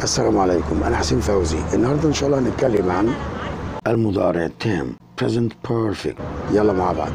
السلام عليكم أنا حسين فوزي النهاردة إن شاء الله هنتكلم عن المضارع التام present perfect يلا مع بعض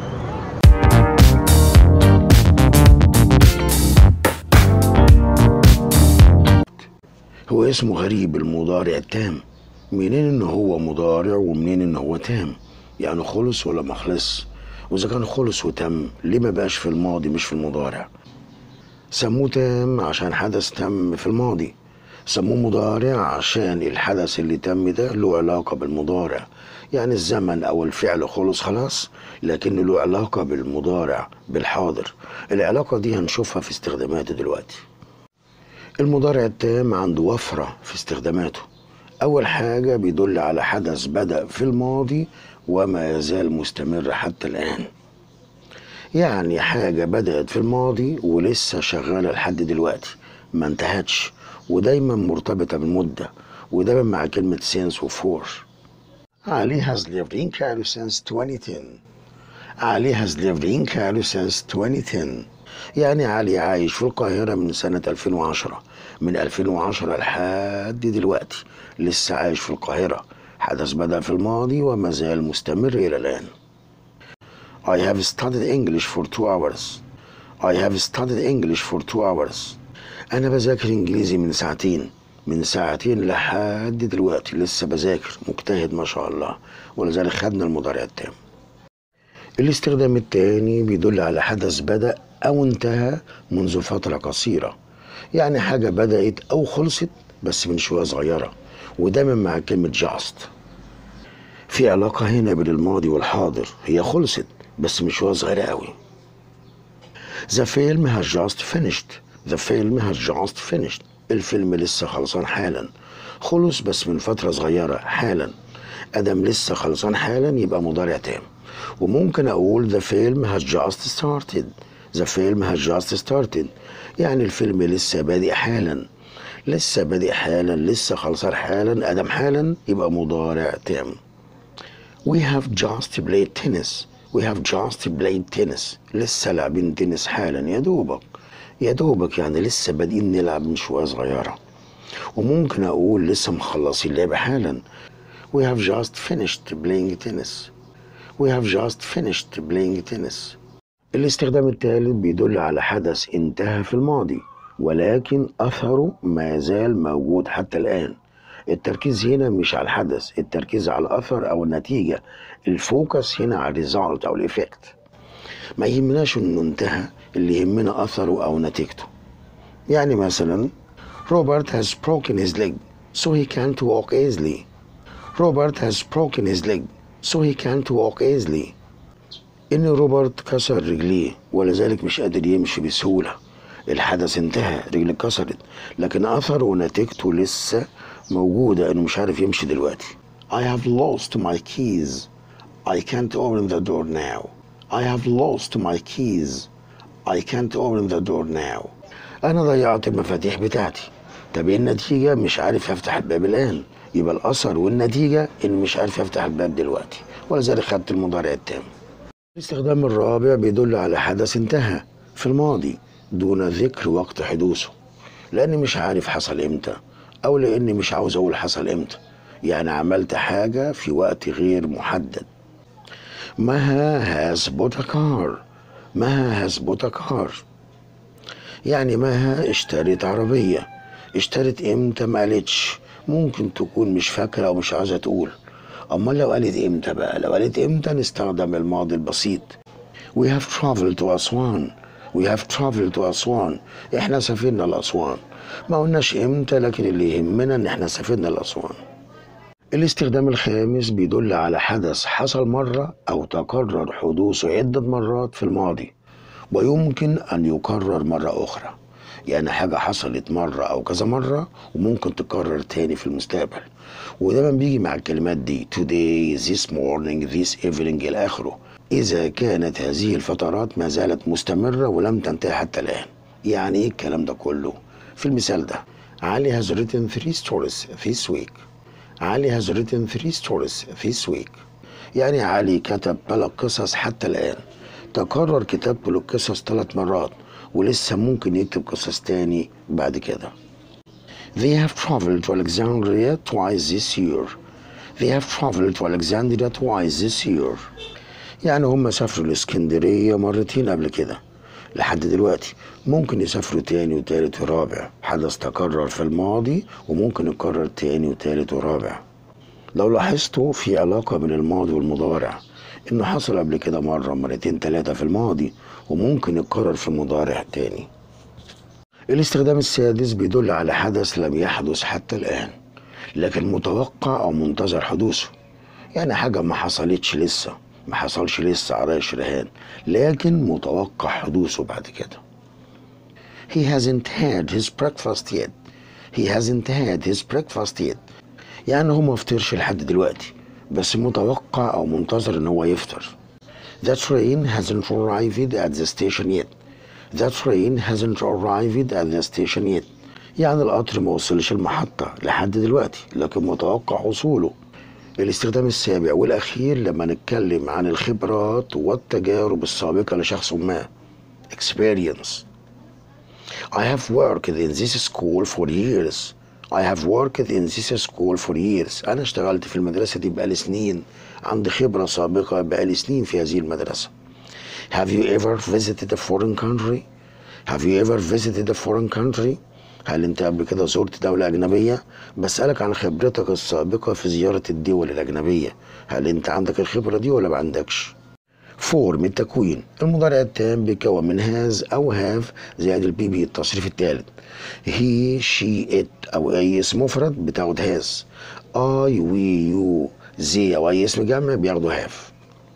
هو اسمه غريب المضارع التام منين ان هو مضارع ومنين ان هو تام يعني خلص ولا ما خلص واذا كان خلص وتم ليه ما بقاش في الماضي مش في المضارع سموه تام عشان حدث تم في الماضي سموه مضارع عشان الحدث اللي تم ده له علاقة بالمضارع يعني الزمن أو الفعل خلص خلاص لكن له علاقة بالمضارع بالحاضر العلاقة دي هنشوفها في استخداماته دلوقتي المضارع التام عنده وفرة في استخداماته أول حاجة بيدل على حدث بدأ في الماضي وما يزال مستمر حتى الآن يعني حاجة بدأت في الماضي ولسه شغالة لحد دلوقتي ما انتهتش ودايما مرتبطة بالمدة ودايما مع كلمة since و for Ali has lived in Cairo since 2010 علي has lived in Cairo since 2010 يعني علي عايش في القاهرة من سنة 2010 من 2010 لحد دلوقتي لسه عايش في القاهرة حدث بدأ في الماضي وما زال مستمر إلى الآن I have studied English for two hours I have studied English for two hours أنا بذاكر إنجليزي من ساعتين من ساعتين لحد دلوقتي لسه بذاكر مجتهد ما شاء الله ولذلك خدنا المضارع التام الاستخدام التاني بيدل على حدث بدأ أو انتهى منذ فترة قصيرة يعني حاجة بدأت أو خلصت بس من شوية صغيرة ودايما مع كلمة just في علاقة هنا بين الماضي والحاضر هي خلصت بس من شوية صغيرة قوي The film has just finished The film has just finished الفيلم لسه خلصان حالا خلص بس من فترة صغيرة حالا أدم لسه خلصان حالا يبقى مضارع تام وممكن أقول the film has just started the film has just started يعني الفيلم لسه بادئ حالا لسه بادئ حالا لسه خلصان حالا أدم حالا يبقى مضارع تام We have just played tennis We have just played tennis لسه لاعبين تنس حالا يا دوبك يا دوبك يعني لسه بادئين نلعب من شوية صغيرة وممكن أقول لسه مخلصين اللعبة حالا We have just finished playing tennis We have just finished playing tennis الاستخدام الثالث بيدل على حدث انتهى في الماضي ولكن أثره ما زال موجود حتى الآن التركيز هنا مش على الحدث التركيز على الأثر أو النتيجة الفوكس هنا على الريزالت أو الإفكت ما يهمناش إنه انتهى اللي يهمنا أثره أو نتيجته يعني مثلا Robert has broken his leg so he can't walk easily Robert has broken his leg so he can't walk easily إن روبرت كسر رجليه ولذلك مش قادر يمشي بسهولة الحدث انتهى رجله اتكسرت لكن أثره ونتيجته لسه موجودة إنه مش عارف يمشي دلوقتي I have lost my keys I can't open the door now I have lost my keys I can't open the door now أنا ضيعت المفاتيح بتاعتي طب إيه النتيجة مش عارف أفتح الباب الآن يبقى الأثر والنتيجة إن مش عارف أفتح الباب دلوقتي ولذلك خدت المضارع التام الاستخدام الرابع بيدل على حدث انتهى في الماضي دون ذكر وقت حدوثه لأني مش عارف حصل إمتى أو لأني مش عاوز أقول حصل إمتى يعني عملت حاجة في وقت غير محدد مها has bought a car مها has bought a car يعني مها اشترت عربية اشترت امتى ما قالتش ممكن تكون مش فاكرة أو مش عايزة تقول أمال لو قالت امتى بقى لو قالت امتى نستخدم الماضي البسيط We have traveled to أسوان We have traveled to أسوان احنا سافرنا لأسوان ما قلناش امتى لكن اللي يهمنا ان احنا سافرنا لأسوان الاستخدام الخامس بيدل على حدث حصل مرة أو تكرر حدوثه عدة مرات في الماضي ويمكن أن يكرر مرة أخرى يعني حاجة حصلت مرة أو كذا مرة وممكن تكرر تاني في المستقبل ودايما بيجي مع الكلمات دي today, this morning, this evening إلى آخره إذا كانت هذه الفترات ما زالت مستمرة ولم تنتهي حتى الآن يعني إيه الكلام ده كله في المثال ده علي has written three stories this week علي has written three stories this week يعني علي كتب ثلاث قصص حتى الآن تكرر كتابته للقصص ثلاث مرات ولسه ممكن يكتب قصص تاني بعد كده They have traveled to Alexandria twice this year. They have traveled to Alexandria twice this year. يعني هم سافروا الاسكندرية مرتين قبل كده لحد دلوقتي ممكن يسافروا تاني وتالت ورابع حدث تكرر في الماضي وممكن يتكرر تاني وتالت ورابع لو لاحظتوا في علاقة بين الماضي والمضارع إنه حصل قبل كده مرة مرتين تلاتة في الماضي وممكن يتكرر في مضارع تاني الاستخدام السادس بيدل على حدث لم يحدث حتى الآن لكن متوقع أو منتظر حدوثه يعني حاجة ما حصلتش لسه ما حصلش لسه على شرهان لكن متوقع حدوثه بعد كده He hasn't had his breakfast yet He hasn't had his breakfast yet يعني هو ما فطرش لحد دلوقتي بس متوقع أو منتظر إن هو يفطر The train hasn't arrived at the station yet The train hasn't arrived at the station yet يعني القطر ما وصلش المحطة لحد دلوقتي لكن متوقع وصوله الاستخدام السابع والأخير لما نتكلم عن الخبرات والتجارب السابقة لشخص ما experience I have worked in this school for years I have worked in this school for years أنا اشتغلت في المدرسة دي بقالي سنين عندي خبرة سابقة بقالي سنين في هذه المدرسة Have you ever visited a foreign country? Have you ever visited a foreign country? هل انت قبل كده زرت دولة أجنبية؟ بسألك عن خبرتك السابقة في زيارة الدول الأجنبية هل انت عندك الخبرة دي ولا ما عندكش؟ فورم التكوين المضارع التام بيتكون من هاز أو هاف زائد البي بي التصريف الثالث هي شي ات أو أي اسم مفرد بتاخد هاز اي وي يو زي أو أي اسم جمع بياخدوا هاف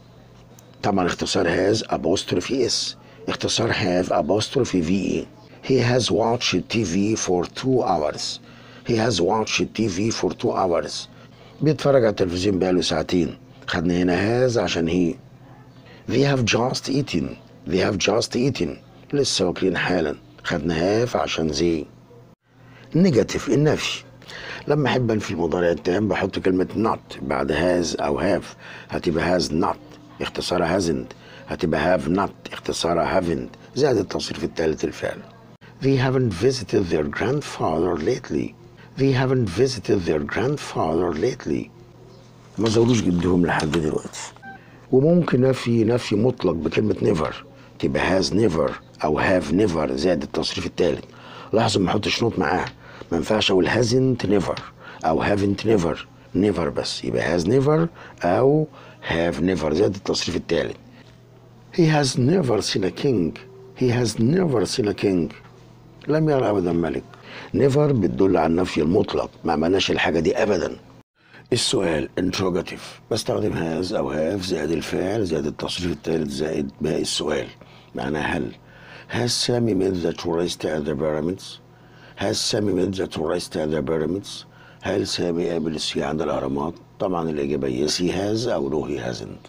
طبعا اختصار هاز apostrophe اس اختصار have apostrophe في He has watched TV for two hours. He has watched TV for two hours. بيتفرج على التلفزيون بقاله ساعتين. خدنا هنا has عشان هي. They have just eaten. They have just eaten. لسه واكلين حالا. خدنا have عشان زي. نيجاتيف النفي. لما احب انفي المضارع التام بحط كلمة not بعد has او have هتبقى has not اختصارها hasn't هتبقى have not اختصارها haven't زائد التصريف الثالث الفعل. They haven't visited their grandfather lately. They haven't visited their grandfather lately. ما زاروش جدهم لحد دلوقتي. وممكن نفي نفي مطلق بكلمة never تبقى has never أو have never زائد التصريف الثالث. لاحظوا ما احطش نوت معاها. ما ينفعش أقول hasn't never أو haven't never never بس يبقى has never أو have never زائد التصريف الثالث. He has never seen a king. He has never seen a king. لم يرى ابدا ملك نيفر بتدل على النفي المطلق ما عملناش الحاجه دي ابدا السؤال انتروجاتيف بستخدم هاز او هاف زائد الفعل زائد التصريف الثالث زائد باقي السؤال معناه هل Has Sammy made the tourist at the pyramids? Has Sammy made the tourist at the pyramids? هل سامي قابل السياح عند الأهرامات؟ طبعا الإجابة yes he has أو no he hasn't.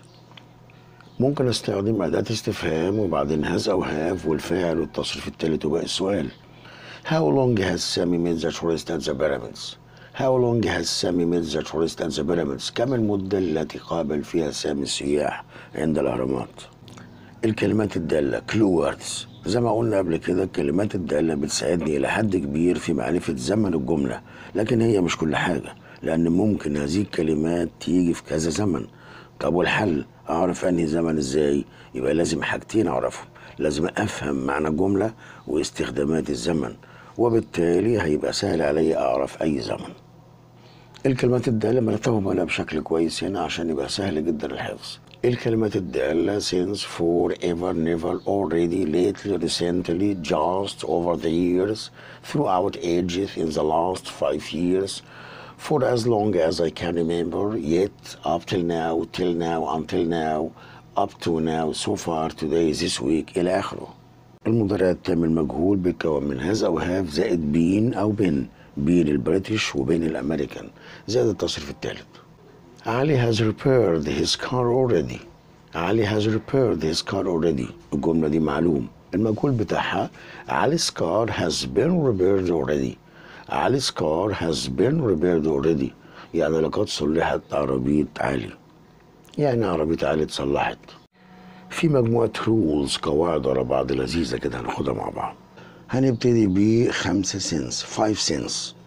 ممكن استخدم أداة استفهام وبعدين has أو have والفاعل والتصريف الثالث وباقي السؤال. How long has Sammy made the tourist at the pyramids? How long has Sammy made the tourist at the pyramids? كم المدة التي قابل فيها سامي السياح عند الأهرامات؟ الكلمات الدالة clue words زي ما قلنا قبل كده الكلمات الدالة بتساعدني إلى حد كبير في معرفة زمن الجملة لكن هي مش كل حاجة لأن ممكن هذه الكلمات تيجي في كذا زمن طب والحل أعرف أنهي زمن إزاي يبقى لازم حاجتين أعرفهم لازم أفهم معنى الجملة واستخدامات الزمن وبالتالي هيبقى سهل علي أعرف أي زمن الكلمات الدالة مرتبة بقى بشكل كويس هنا عشان يبقى سهل جدا الحفظ الكلمات الدالة since forever never already lately recently just over the years throughout ages in the last five years for as long as I can remember yet up till now till now until now up to now so far today this week إلى آخره المضارع التام المجهول بيتكون من هاز أو هاف زائد بين أو بين بين البريتش وبين الأمريكان زائد التصريف الثالث علي has repaired his car already علي has repaired his car already الجملة دي معلوم المجهول بتاعها علي's car has been repaired already علي's car has been repaired already يعني لقد صلحت عربية علي يعني عربية علي اتصلحت في مجموعة رولز قواعد ورا بعض لذيذة كده هناخدها مع بعض هنبتدي بخمسة سنس 5 سنس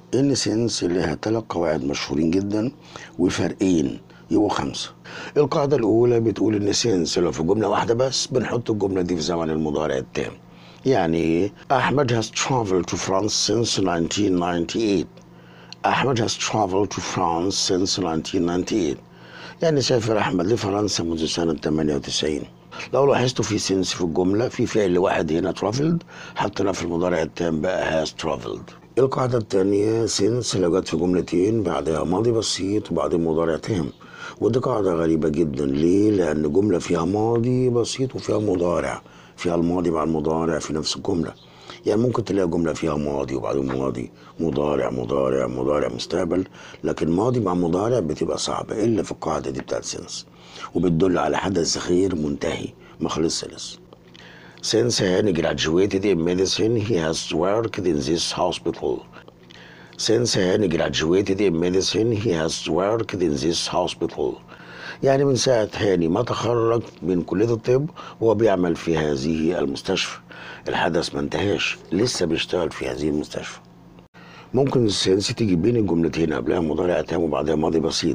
ان سينس لها ثلاث قواعد مشهورين جدا وفرقين يبقوا خمسة القاعدة الأولى بتقول إن سينس لو في جملة واحدة بس بنحط الجملة دي في زمن المضارع التام يعني إيه؟ أحمد has traveled to France since 1998 أحمد has traveled to France since 1998 يعني سافر أحمد لفرنسا منذ سنة 98 لو لاحظتوا في سنس في الجملة في فعل واحد هنا traveled حطينا في المضارع التام بقى has traveled القاعدة الثانية سنس لو جت في جملتين بعدها ماضي بسيط وبعدين مضارع تام ودي قاعدة غريبة جدا ليه؟ لأن جملة فيها ماضي بسيط وفيها مضارع فيها الماضي مع المضارع في نفس الجملة يعني ممكن تلاقي جملة فيها ماضي وبعدين ماضي مضارع مضارع مضارع مستقبل لكن ماضي مع مضارع بتبقى صعبة إلا في القاعدة دي بتاعت سنس وبتدل على حدث غير منتهي ما خلصش لسه Since Hani graduated in medicine, he has worked in this hospital. Since Hani graduated in medicine, he has worked in this hospital. يعني من ساعة هاني ما تخرج من كلية الطب هو بيعمل في هذه المستشفى الحدث ما انتهاش لسه بيشتغل في هذه المستشفى ممكن السنس تيجي بين الجملتين قبلها مضارع تام وبعدها ماضي بسيط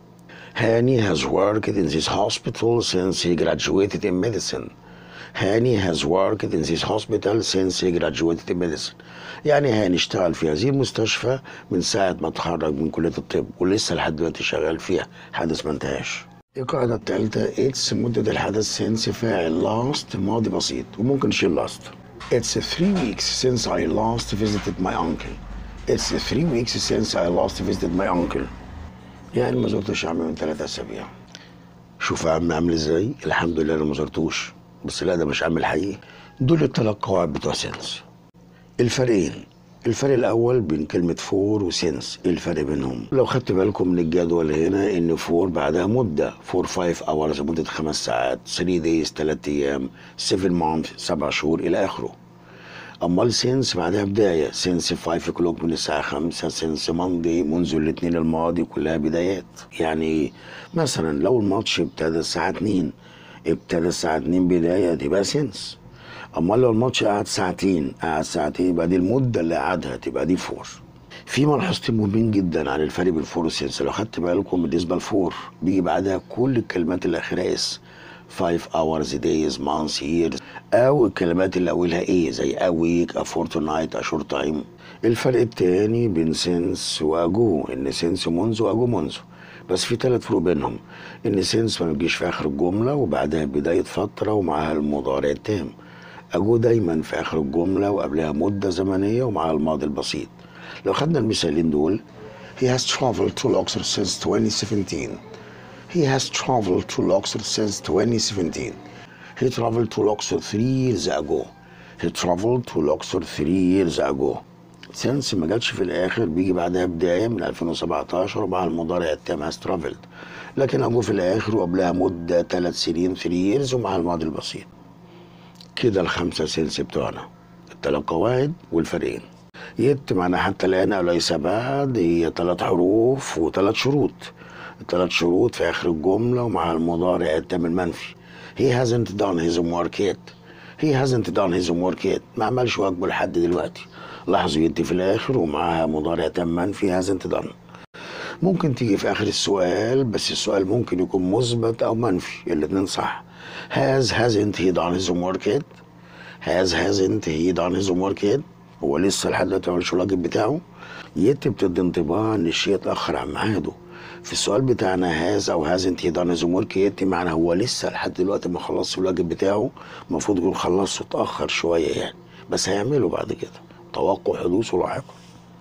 هاني has worked in this hospital since he graduated in medicine هاني has worked in this hospital since he graduated in medicine يعني هاني اشتغل في هذه المستشفى من ساعة ما اتخرج من كلية الطب ولسه لحد دلوقتي شغال فيها حدث ما انتهاش القاعدة الثالثة اتس مدة الحدث since فاعل last ماضي بسيط وممكن نشيل last It's three weeks since I last visited my uncle It's three weeks since I last visited my uncle يعني ما زرتش عمي من ثلاثة أسابيع شوف يا عم عامل ازاي الحمد لله انا ما زرتوش بس لا ده مش عامل حقيقي دول الثلاث قواعد بتوع سنس الفرقين الفرق الاول بين كلمه فور وسنس ايه الفرق بينهم لو خدت بالكم من الجدول هنا ان فور بعدها مده فور 5 اورز مده خمس ساعات 3 دايز 3 ايام 7 مانث 7 شهور الى اخره امال سينس بعدها بدايه سينس 5 كلوك من الساعه 5 سينس ماندي منذ الاثنين الماضي كلها بدايات يعني مثلا لو الماتش ابتدى الساعه 2 ابتدى الساعه 2 بدايه تبقى سينس امال لو الماتش قعد ساعتين قعد ساعتين يبقى دي المده اللي قعدها تبقى دي فور في ملحوظتين مهمين جدا عن الفرق بين فور والسينس لو خدت بالكم بالنسبه لفور بيجي بعدها كل الكلمات اللي اخرها اس 5 hours days months years او الكلمات اللي اولها ايه زي a week a fortnight a short time الفرق التاني بين سينس واجو ان سينس منذ واجو منذ بس في ثلاث فروق بينهم ان سينس ما بيجيش في اخر الجمله وبعدها بدايه فتره ومعاها المضارع التام اجو دايما في اخر الجمله وقبلها مده زمنيه ومعاها الماضي البسيط لو خدنا المثالين دول He has traveled to Luxor since 2017 He has traveled to Luxor since 2017. He traveled to Luxor three years ago. He traveled to Luxor three years ago. since ما جاتش في الآخر بيجي بعدها بداية من 2017 ومع المضارع التام has traveled. لكن أجو في الآخر وقبلها مدة ثلاث سنين 3 years ومع الماضي البسيط. كده الخمسة سنس بتوعنا الثلاث قواعد والفرقين. يت معناها حتى الآن أو ليس بعد هي ثلاث حروف وثلاث شروط. الثلاث شروط في آخر الجملة ومع المضارع التام المنفي. He hasn't done his homework yet. He hasn't done his homework yet. ما عملش واجبه لحد دلوقتي. لاحظوا يدي في الآخر ومعاها مضارع تام منفي hasn't done. ممكن تيجي في آخر السؤال بس السؤال ممكن يكون مثبت أو منفي الاتنين صح. Has hasn't he done his homework yet? Has hasn't he done his homework yet? هو لسه لحد دلوقتي ما عملش الواجب بتاعه؟ يت بتدي انطباع ان الشيء اتأخر عن ميعاده. في السؤال بتاعنا هاز او هازنت هي دان هومورك ياتي معنى هو لسه لحد دلوقتي ما خلصش الواجب بتاعه المفروض يكون خلصه اتاخر شويه يعني بس هيعمله بعد كده توقع حدوثه لاحقا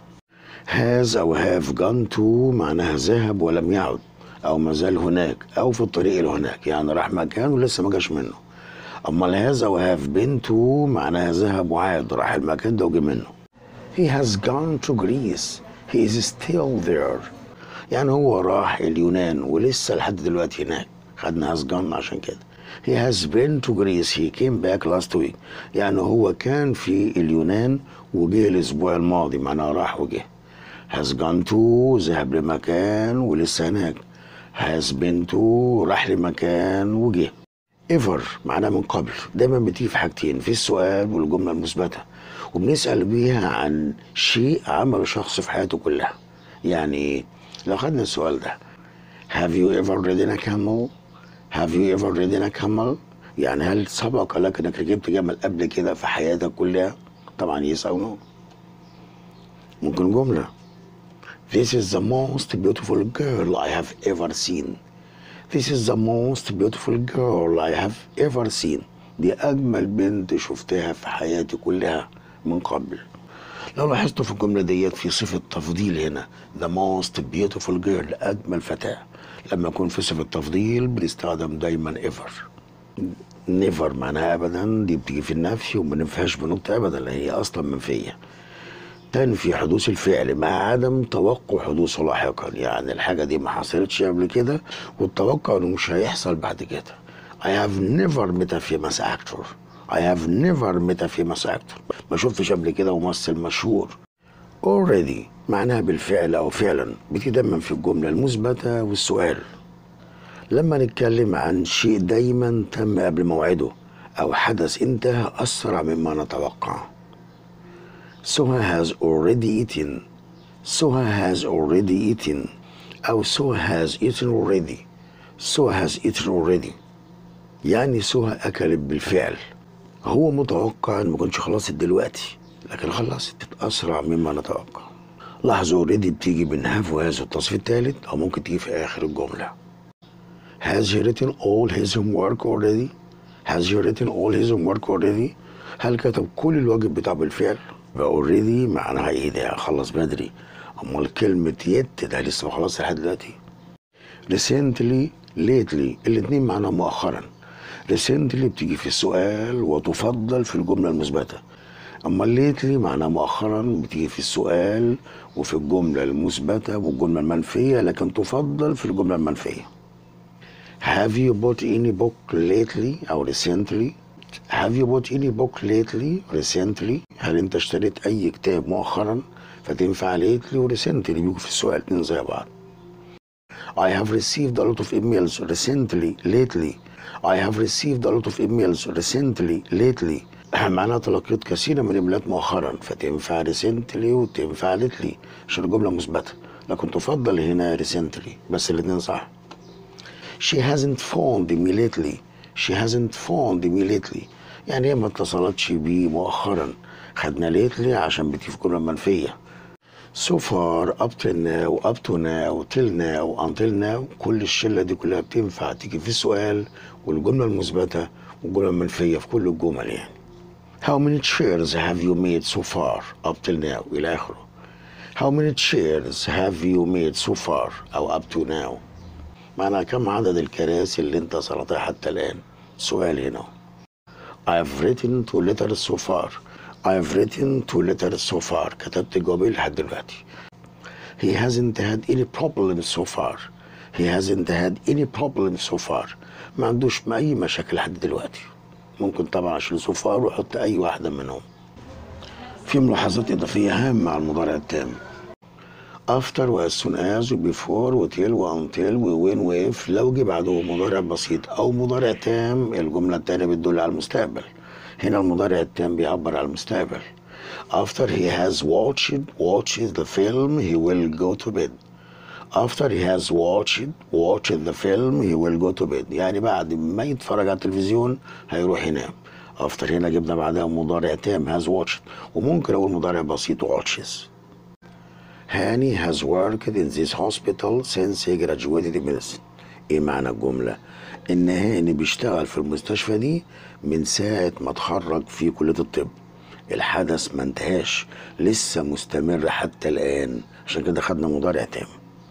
هاز او هاف جان تو معناها ذهب ولم يعد او ما زال هناك او في الطريق لهناك يعني راح مكان ولسه ما جاش منه اما الهاز او هاف بين تو معناها ذهب وعاد راح المكان ده وجه منه He has gone to Greece. He is still there. يعني هو راح اليونان ولسه لحد دلوقتي هناك خدنا has gone عشان كده He has been to Greece. He came back last week. يعني هو كان في اليونان وجه الأسبوع الماضي معناها راح وجه. Has gone to ذهب لمكان ولسه هناك. Has been to راح لمكان وجه. Ever معناها من قبل دايما بتيجي في حاجتين في السؤال والجملة المثبتة وبنسأل بيها عن شيء عمله شخص في حياته كلها يعني لو خدنا السؤال ده Have you ever ridden a camel? Have you ever ridden a camel? يعني هل سبق لك انك ركبت جمل قبل كده في حياتك كلها؟ طبعا يس او نو ممكن جملة This is the most beautiful girl I have ever seen. This is the most beautiful girl I have ever seen. دي أجمل بنت شفتها في حياتي كلها من قبل. لو لاحظتوا في الجملة ديت في صفة تفضيل هنا the most beautiful girl أجمل فتاة لما يكون في صفة تفضيل بنستخدم دايما ever never معناها أبدا دي بتيجي في النفي وما ننفيهاش بنقطة أبدا لأن هي أصلا منفية تنفي حدوث الفعل مع عدم توقع حدوثه لاحقا يعني الحاجة دي ما حصلتش قبل كده والتوقع انه مش هيحصل بعد كده I have never met a famous actor I have never met a famous actor ما شفتش قبل كده ممثل مشهور already معناها بالفعل او فعلا بتدمن في الجملة المثبتة والسؤال لما نتكلم عن شيء دايما تم قبل موعده او حدث انتهى اسرع مما نتوقع Soha has already eaten. Soha has already eaten. أو Soha has eaten already. Soha has eaten already. يعني سوها أكلت بالفعل. هو متوقع إن ما كنتش خلصت دلوقتي لكن خلصت أسرع مما نتوقع. لاحظوا already بتيجي من have وهاز التصريف الثالث أو ممكن تيجي في آخر الجملة. Has he written all his homework already? Has he written all his homework already? هل كتب كل الواجب بتاعه بالفعل؟ اوريدي معناها ايه ده خلص بدري امال كلمة يت ده لسه ما خلصش لحد دلوقتي ريسنتلي ليتلي الاتنين معناها مؤخرا ريسنتلي بتيجي في السؤال وتفضل في الجملة المثبتة اما ليتلي معناها مؤخرا بتيجي في السؤال وفي الجملة المثبتة والجملة المنفية لكن تفضل في الجملة المنفية Have you bought any book lately أو recently Have you bought any book lately recently هل انت اشتريت اي كتاب مؤخرا فتنفع lately و recently بيجوا في السؤال اتنين زي بعض I have received a lot of emails recently lately I have received a lot of emails recently lately معناها تلقيت كثيرا من الايميلات مؤخرا فتنفع recently وتنفع lately عشان الجملة مثبتة لكن تفضل هنا recently بس الاتنين صح She hasn't phoned me lately She hasn't phoned me lately يعني هي ما اتصلتش بيه مؤخرا خدنا lately عشان بتيجي في جملة منفية so far up till now up to now till now until now كل الشلة دي كلها بتنفع تيجي في السؤال والجملة المثبتة والجملة المنفية في كل الجمل يعني How many chairs have you made so far up till now إلى آخره How many chairs have you made so far أو up to now معنى كم عدد الكراسي اللي انت صنعتها حتى الآن سؤال هنا I have written two letters so far I have written two letters so far كتبت جوابين لحد دلوقتي He hasn't had any problems so far He hasn't had any problems so far ما عندوش أي مشاكل لحد دلوقتي ممكن طبعا أشيل so far وأحط أي واحدة منهم في ملاحظات إضافية هامة على المضارع التام after و as soon as و before و till و until و when و if لو جه بعده مضارع بسيط أو مضارع تام الجملة التانية بتدل على المستقبل هنا المضارع التام بيعبر عن المستقبل after he has watched watches the film he will go to bed after he has watched watched the film he will go to bed يعني بعد ما يتفرج على التلفزيون هيروح ينام after هنا جبنا بعدها مضارع تام has watched وممكن أقول مضارع بسيط watches هاني has worked in this hospital since he graduated in medicine ايه معنى الجملة ان هاني بيشتغل في المستشفى دي من ساعة ما اتخرج في كلية الطب الحدث ما انتهاش لسه مستمر حتى الآن عشان كده خدنا مضارع تام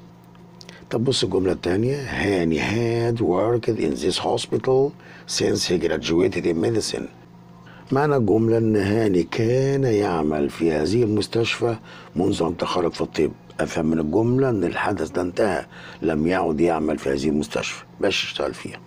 طب بص الجملة التانية هاني had worked in this hospital since he graduated in medicine معنى الجملة إن هاني كان يعمل في هذه المستشفى منذ أن تخرج في الطب أفهم من الجملة إن الحدث ده انتهى لم يعد يعمل في هذه المستشفى باش يشتغل فيها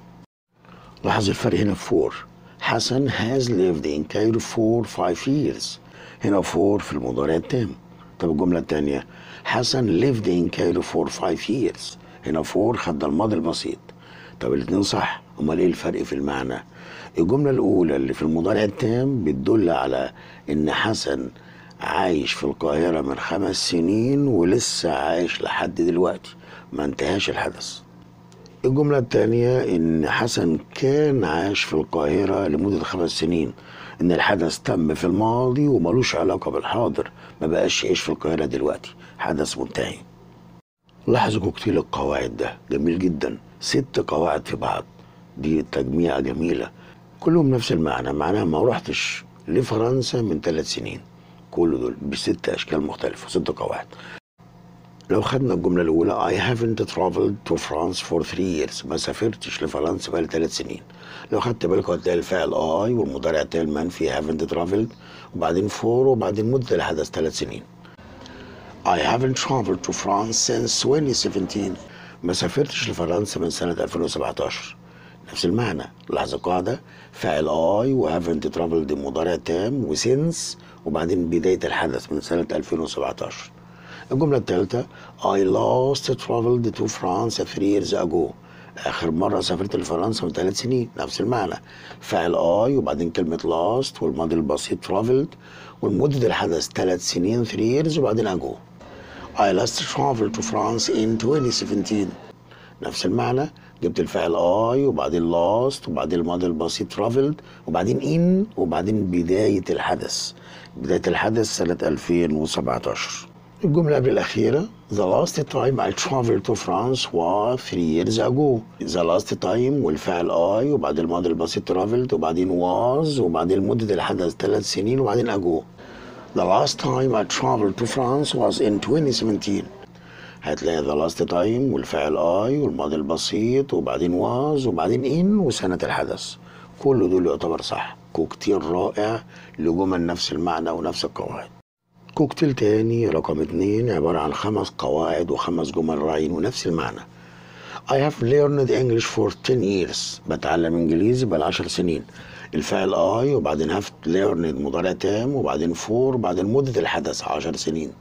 لاحظ الفرق هنا في فور حسن has lived in Cairo for five years هنا فور في المضارع التام طب الجملة التانية حسن lived in Cairo for five years هنا فور خد الماضي البسيط طب الاتنين صح امال ايه الفرق في المعنى الجمله الاولى اللي في المضارع التام بتدل على ان حسن عايش في القاهره من خمس سنين ولسه عايش لحد دلوقتي ما انتهاش الحدث الجملة الثانية إن حسن كان عاش في القاهرة لمدة خمس سنين إن الحدث تم في الماضي وملوش علاقة بالحاضر ما بقاش يعيش في القاهرة دلوقتي حدث منتهي لاحظوا كوكتيل القواعد ده جميل جدا ست قواعد في بعض دي تجميعة جميلة كلهم نفس المعنى معناها ما رحتش لفرنسا من ثلاث سنين كل دول بست أشكال مختلفة ست قواعد لو خدنا الجملة الأولى I haven't traveled to France for three years ما سافرتش لفرنسا بقالي ثلاث سنين لو خدت بالك هتلاقي الفعل I والمضارع التالي المنفي haven't traveled وبعدين for وبعدين مدة الحدث ثلاث سنين I haven't traveled to France since 2017 ما سافرتش لفرنسا من سنة 2017 نفس المعنى لاحظ القاعدة فاعل I و haven't traveled مضارع تام و since وبعدين بداية الحدث من سنة 2017 الجملة الثالثة I last traveled to France three years ago آخر مرة سافرت لفرنسا من ثلاث سنين نفس المعنى فعل I وبعدين كلمة last والماضي البسيط traveled والمدة الحدث ثلاث سنين three years وبعدين ago I last traveled to France in 2017 نفس المعنى جبت الفعل I وبعدين last وبعدين الماضي البسيط traveled وبعدين in وبعدين بداية الحدث بداية الحدث سنة 2017 الجملة قبل الأخيرة The last time I traveled to France was three years ago The last time والفعل I وبعدين الماضي البسيط traveled وبعدين was وبعدين مدة الحدث ثلاث سنين وبعدين ago The last time I traveled to France was in 2017 هتلاقي the last time والفعل I والماضي البسيط وبعدين was وبعدين in وسنة الحدث كل دول يعتبر صح كوكتيل رائع لجمل نفس المعنى ونفس القواعد كوكتيل تاني رقم اتنين عبارة عن خمس قواعد وخمس جمل راعين ونفس المعنى I have learned English for 10 years بتعلم انجليزي بقى 10 سنين الفعل I وبعدين have learned مضارع تام وبعدين for وبعدين مدة الحدث 10 سنين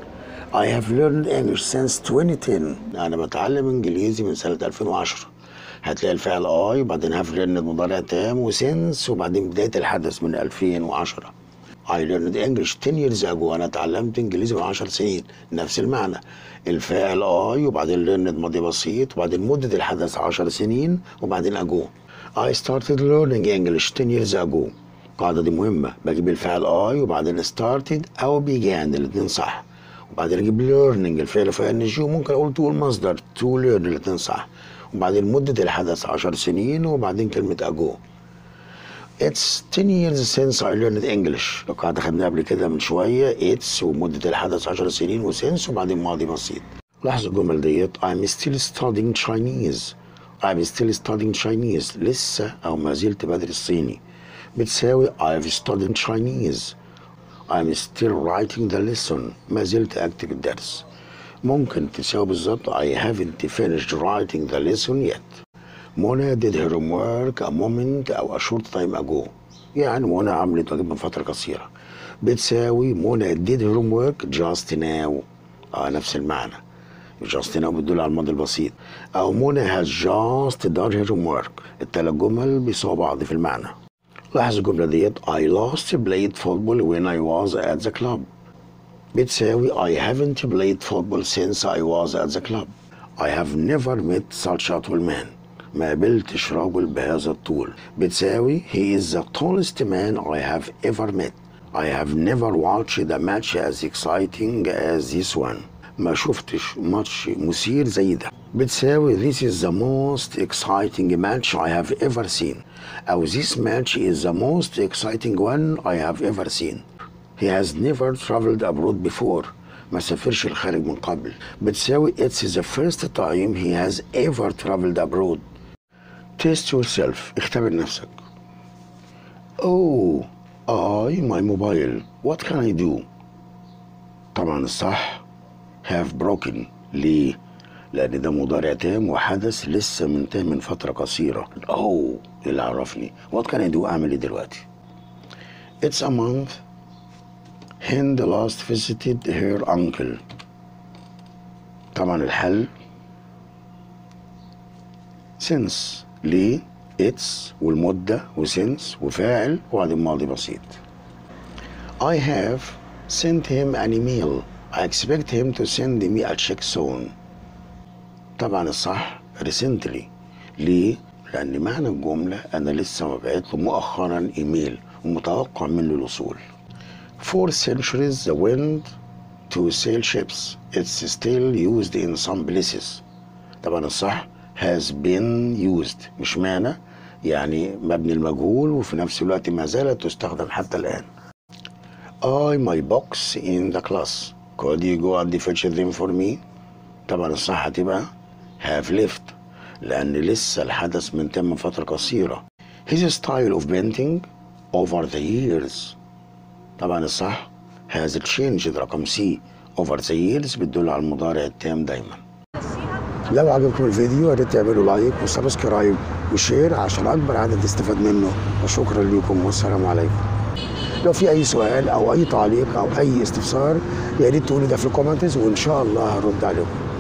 I have learned English since 2010 أنا بتعلم إنجليزي من سنة 2010 هتلاقي الفعل I وبعدين have learned مضارع تام وسنس وبعدين بداية الحدث من 2010 I learned English 10 years ago أنا اتعلمت إنجليزي من 10 سنين نفس المعنى الفعل I وبعدين learned ماضي بسيط وبعدين مدة الحدث 10 سنين وبعدين ago I started learning English 10 years ago القاعدة دي مهمة بجيب الفعل I وبعدين started أو began الاتنين صح وبعدين اجيب learning الفعل في ان جي وممكن اقول تو المصدر تو learn الاتنين صح وبعدين مدة الحدث 10 سنين وبعدين كلمة ago It's 10 years since I learned English القاعدة خدناها قبل كده من شوية It's ومدة الحدث 10 سنين وسنس وبعدين ماضي بسيط لاحظوا الجمل ديت I'm still studying Chinese I'm still studying Chinese لسه أو ما زلت بدرس الصيني بتساوي I've studied Chinese I'm still writing the lesson ما زلت أكتب الدرس ممكن تساوي بالظبط I haven't finished writing the lesson yet منى did her homework a moment أو a short time ago يعني منى عملت واجب من فترة قصيرة بتساوي منى did her homework just now آه نفس المعنى just now بتدل على الماضي البسيط أو منى has just done her homework التلات جمل بيساووا بعض في المعنى لاحظ الجملة ديت I last played football when I was at the club بتساوي I haven't played football since I was at the club I have never met such a tall man ما قابلتش رجل بهذا الطول بتساوي He is the tallest man I have ever met I have never watched a match as exciting as this one ما شفتش ماتش مثير زي ده بتساوي This is the most exciting match I have ever seen أو This match is the most exciting one I have ever seen He has never traveled abroad before ما سافرش الخارج من قبل بتساوي It's the first time he has ever traveled abroad Test yourself اختبر نفسك Oh I my mobile what can I do طبعا الصح have broken ليه لأن ده مضارع تام وحدث لسه منتهي من فترة قصيرة أوه اللي عرفني what can I do أعمل إيه دلوقتي It's a month Hind last visited her uncle طبعا الحل since ليه اتس والمدة وسنس وفاعل وبعدين ماضي بسيط I have sent him an email I expect him to send me a check soon طبعا الصح recently ليه؟ لأن معنى الجملة أنا لسه مبعت له مؤخرا إيميل ومتوقع منه الوصول For centuries the wind to sail ships it's still used in some places طبعا الصح has been used مش معنى يعني مبني المجهول وفي نفس الوقت ما زالت تستخدم حتى الآن I my box in the class could you go and fetch them for me طبعا الصح هتبقى have left لأن لسه الحدث من تم فترة قصيرة his style of painting over the years طبعا الصح has changed رقم سي over the years بتدل على المضارع التام دايما لو عجبكم الفيديو يا ريت تعملوا لايك وسبسكرايب وشير عشان اكبر عدد يستفاد منه وشكرا لكم والسلام عليكم لو في اي سؤال او اي تعليق او اي استفسار يا ريت تقولوا ده في الكومنتس وان شاء الله هرد عليكم